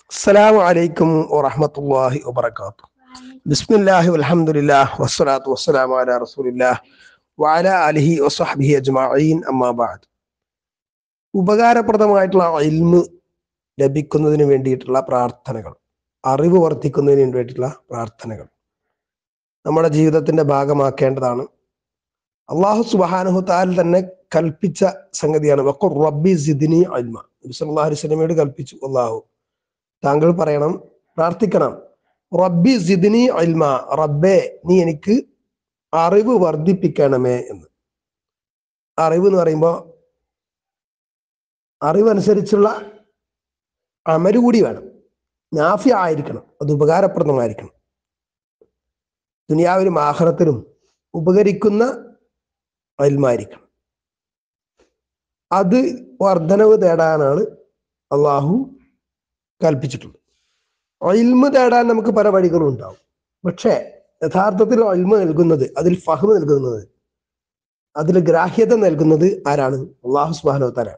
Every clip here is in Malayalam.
അസ്സലാമു അലൈക്കും വറഹ്മത്തുള്ളാഹി വബറകാതുഹു ബിസ്മില്ലാഹി വൽഹംദുലില്ലാഹ് വസ്സലാത്തു വസ്സലാമു അലാ റസൂലില്ലാഹ് വഅല ആലിഹി വസ്വഹ്ബിഹി അജ്മഈൻ അമ്മാ ബഅദ് ഉപകാരപ്രദമായിട്ടുള്ള ഇൽമ് ലഭിക്കുന്നതിന് വേണ്ടിയിട്ടുള്ള പ്രാർത്ഥനകൾ അറിവ് വർദ്ധിക്കുന്നതിന് വേണ്ടിയിട്ടുള്ള പ്രാർത്ഥനകൾ നമ്മുടെ ജീവിതത്തിന്റെ ഭാഗമാക്കേണ്ടതാണ് അള്ളാഹു സുബ്ഹാനഹു തആല തന്നെ കൽപ്പിച്ച സംഗതിയാണ് വഖുർ റബ്ബി സിദ്നി ഇൽമ നബി സല്ലല്ലാഹു അലൈഹി വസല്ലമയോട് കൽപ്പിച്ചു അള്ളാഹു താങ്കൾ പറയണം പ്രാർത്ഥിക്കണം റബ്ബി സിദ്നി ഇൽമ റബ്ബേ നീ എനിക്ക് അറിവ് വർദ്ധിപ്പിക്കണമേ എന്ന് അറിവ് എന്ന് പറയുമ്പോൾ അറിവനുസരിച്ചുള്ള അമര് കൂടി വേണം നാഫി ആയിരിക്കണം അത് ഉപകാരപ്രദമായിരിക്കണം ദുനിയാവിലും ആഹ്റത്തിലും ഉപകരിക്കുന്ന അൽമായിരിക്കണം അത് വർധനവ് തേടാനാണ് അള്ളാഹു കൽപ്പിച്ചിട്ടുള്ളത് ഒൽമ് തേടാൻ നമുക്ക് പല വഴികളും ഉണ്ടാവും പക്ഷേ യഥാർത്ഥത്തിൽ ഒൽമ നൽകുന്നത് അതിൽ ഫഹ്മ് നൽകുന്നത് അതിൽ ഗ്രാഹ്യത നൽകുന്നത് ആരാണ് അള്ളാഹു സുബാനോത്താരാണ്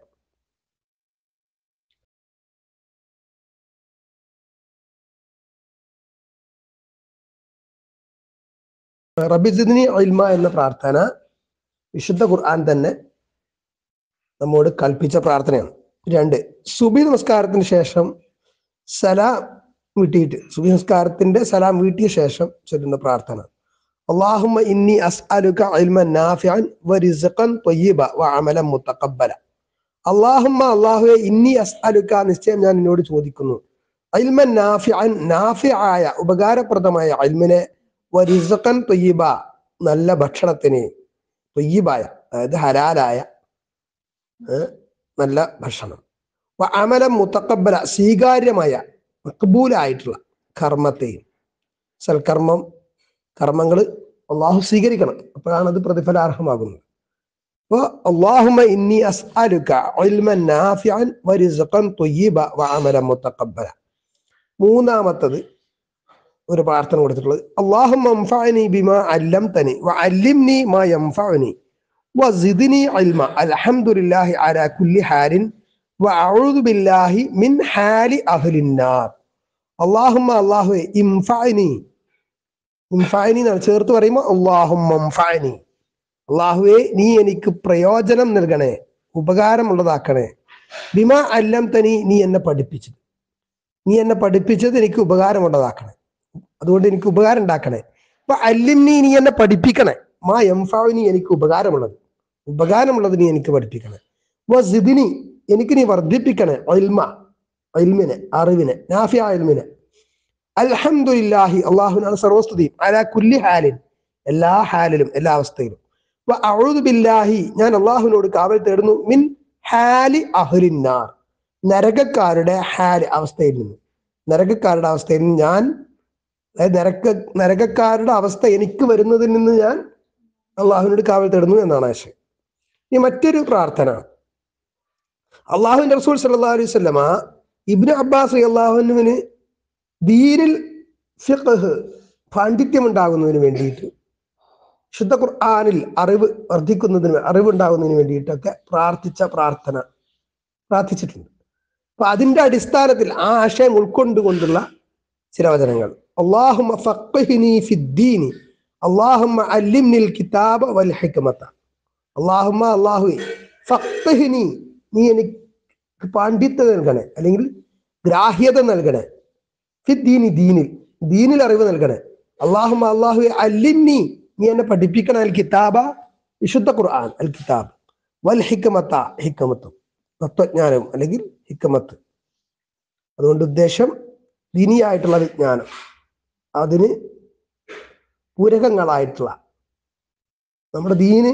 റബിസിദ്നി ഇൽമ എന്ന പ്രാർത്ഥന വിശുദ്ധ ഖുർആൻ തന്നെ നമ്മോട് കൽപ്പിച്ച പ്രാർത്ഥനയാണ് രണ്ട് സുബി നമസ്കാരത്തിന് ശേഷം സലാം വീട്ടിയിട്ട് സുബി നമസ്കാരത്തിന്റെ സലാം വീട്ടിയ ശേഷം ചൊല്ലുന്ന പ്രാർത്ഥന അള്ളാഹുമ്മ ഇന്നി അസ്അലുക ഇൽമൻ നാഫിഅൻ വറിസ്ഖൻ ത്വയ്യിബ വഅമലൻ മുതഖബ്ബല അള്ളാഹുമ്മ അള്ളാഹുവെ ഇന്നി അസ്അലുക നിശ്ചയം ഞാൻ നിന്നോട് ചോദിക്കുന്നു ഇൽമൻ നാഫിഅൻ നാഫിആയ ഉപകാരപ്രദമായ ഇൽമിനെ വരിസക്കൻ തൊയ്യബ നല്ല ഭക്ഷണത്തിന് തൊയ്യബായ അതായത് ഹലാലായ നല്ല ഭക്ഷണം അമലം മുത്തക്കബല സ്വീകാര്യമായ മക്ബൂലായിട്ടുള്ള കർമ്മത്തെയും സൽക്കർമ്മം കർമ്മങ്ങൾ അള്ളാഹു സ്വീകരിക്കണം അപ്പോഴാണ് അത് പ്രതിഫലാർഹമാകുന്നത് അപ്പോൾ അള്ളാഹുമ ഇന്നി അസ്അലുക ഇൽമൻ നാഫിഅൻ വരിസഖൻ ത്വയ്യിബ വഅമലൻ മുത്തഖബ്ബല മൂന്നാമത്തത് ഒരു പ്രാർത്ഥന കൊടുത്തിട്ടുള്ളത് അള്ളാഹു അംഫഅനി ബിമാ അല്ലംതനി വഅല്ലിംനി മാ യംഫഅനി വസിദ്നി ഇൽമ അൽഹംദുലില്ലാഹി അലാ കുല്ലി ഹാലിൻ വഅഊദു ബില്ലാഹി മിൻ ഹാലി അഹ്ലിന്നാർ അല്ലാഹുമ്മ അല്ലാഹുവേ ഇംഫഅനി ഇംഫഅനി എന്നാണ് ചേർത്ത് പറയുമ്പോൾ അല്ലാഹുമ്മ ഇംഫഅനി അല്ലാഹുവേ നീ എനിക്ക് പ്രയോജനം നൽകണേ ഉപകാരമുള്ളതാക്കണേ ബിമാ അല്ലംതനി നീ എന്നെ പഠിപ്പിച്ചത് നീ എന്നെ പഠിപ്പിച്ചത് എനിക്ക് ഉപകാരമുള്ളതാക്കണേ അതുകൊണ്ട് എനിക്ക് ഉപകാരം ഉണ്ടാക്കണേ അപ്പൊ അല്ലിംനി നീ എന്നെ പഠിപ്പിക്കണേ മാ എംഫാവിനി എനിക്ക് ഉപകാരമുള്ളത് ഉപകാരമുള്ളത് നീ എനിക്ക് പഠിപ്പിക്കണേ വസിദിനി എനിക്ക് നീ വർദ്ധിപ്പിക്കണേ ഒൽമ ഒൽമിനെ അറിവിനെ നാഫിയ ഒൽമിനെ അൽഹംദുലില്ലാഹി അള്ളാഹുനാണ് സർവസ്തുതിയും അലാ കുല്ലി ഹാലിൻ എല്ലാ ഹാലിലും എല്ലാ അവസ്ഥയിലും അഴുതു ബില്ലാഹി ഞാൻ അള്ളാഹുവിനോട് കാവൽ തേടുന്നു മിൻ ഹാലി അഹ്ലിന്നാർ നരകക്കാരുടെ ഹാല് അവസ്ഥയിൽ നിന്ന് നരകക്കാരുടെ അവസ്ഥയിൽ നിന്ന് ഞാൻ അതായത് നരക നരകക്കാരുടെ അവസ്ഥ എനിക്ക് വരുന്നതിൽ നിന്ന് ഞാൻ അള്ളാഹുവിനോട് കാവൽ തേടുന്നു എന്നാണ് ആശയം ഇനി മറ്റൊരു പ്രാർത്ഥന അള്ളാഹുവിന്റെ റസൂൽ സല്ലാ അലൈഹി സ്വല്ലമ ഇബ്നു അബ്ബാസ് അള്ളാഹുവിന് ദീനിൽ ഫിഖ് പാണ്ഡിത്യം ഉണ്ടാകുന്നതിന് വേണ്ടിയിട്ട് ശുദ്ധ ഖുർആാനിൽ അറിവ് വർദ്ധിക്കുന്നതിന് അറിവുണ്ടാകുന്നതിന് വേണ്ടിയിട്ടൊക്കെ പ്രാർത്ഥിച്ച പ്രാർത്ഥന പ്രാർത്ഥിച്ചിട്ടുണ്ട് അപ്പൊ അതിന്റെ അടിസ്ഥാനത്തിൽ ആ ആശയം ഉൾക്കൊണ്ടുകൊണ്ടുള്ള ചില വചനങ്ങൾ اللهم فقهني في الدين اللهم علمني الكتاب والحكمة اللهم الله ഫഖ്ഹ്നി നീ എനിക്ക് പാണ്ഡിത്യത നൽകണേ അല്ലെങ്കിൽ ഗ്രാഹ്യത നൽകണേ ഫിദ്ദീനി ദീനിൽ ദീനിൽ അറിവ് നൽകണേ അള്ളാഹുമ അള്ളാഹു അല്ലിന്നി നീ എന്നെ പഠിപ്പിക്കണം അൽ കിതാബ വിശുദ്ധ ഖുർആൻ അൽ കിതാബ് വൽ ഹിക്കമത്ത ഹിക്കമത്തും തത്വജ്ഞാനം അല്ലെങ്കിൽ ഹിക്കമത്ത് അതുകൊണ്ട് ഉദ്ദേശം ദിനിയായിട്ടുള്ള വിജ്ഞാനം അതിന് പൂരകങ്ങളായിട്ടുള്ള നമ്മുടെ ദീന്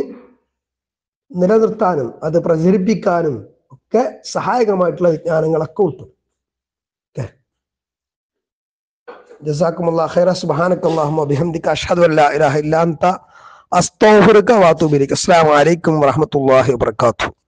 നിലനിർത്താനും അത് പ്രചരിപ്പിക്കാനും ഒക്കെ സഹായകമായിട്ടുള്ള വിജ്ഞാനങ്ങളൊക്കെ ഉൾപ്പെടും جزاكم الله خيرا سبحانك اللهم وبحمدك اشهد ان لا اله الا انت استغفرك واتوب اليك السلام عليكم ورحمه الله وبركاته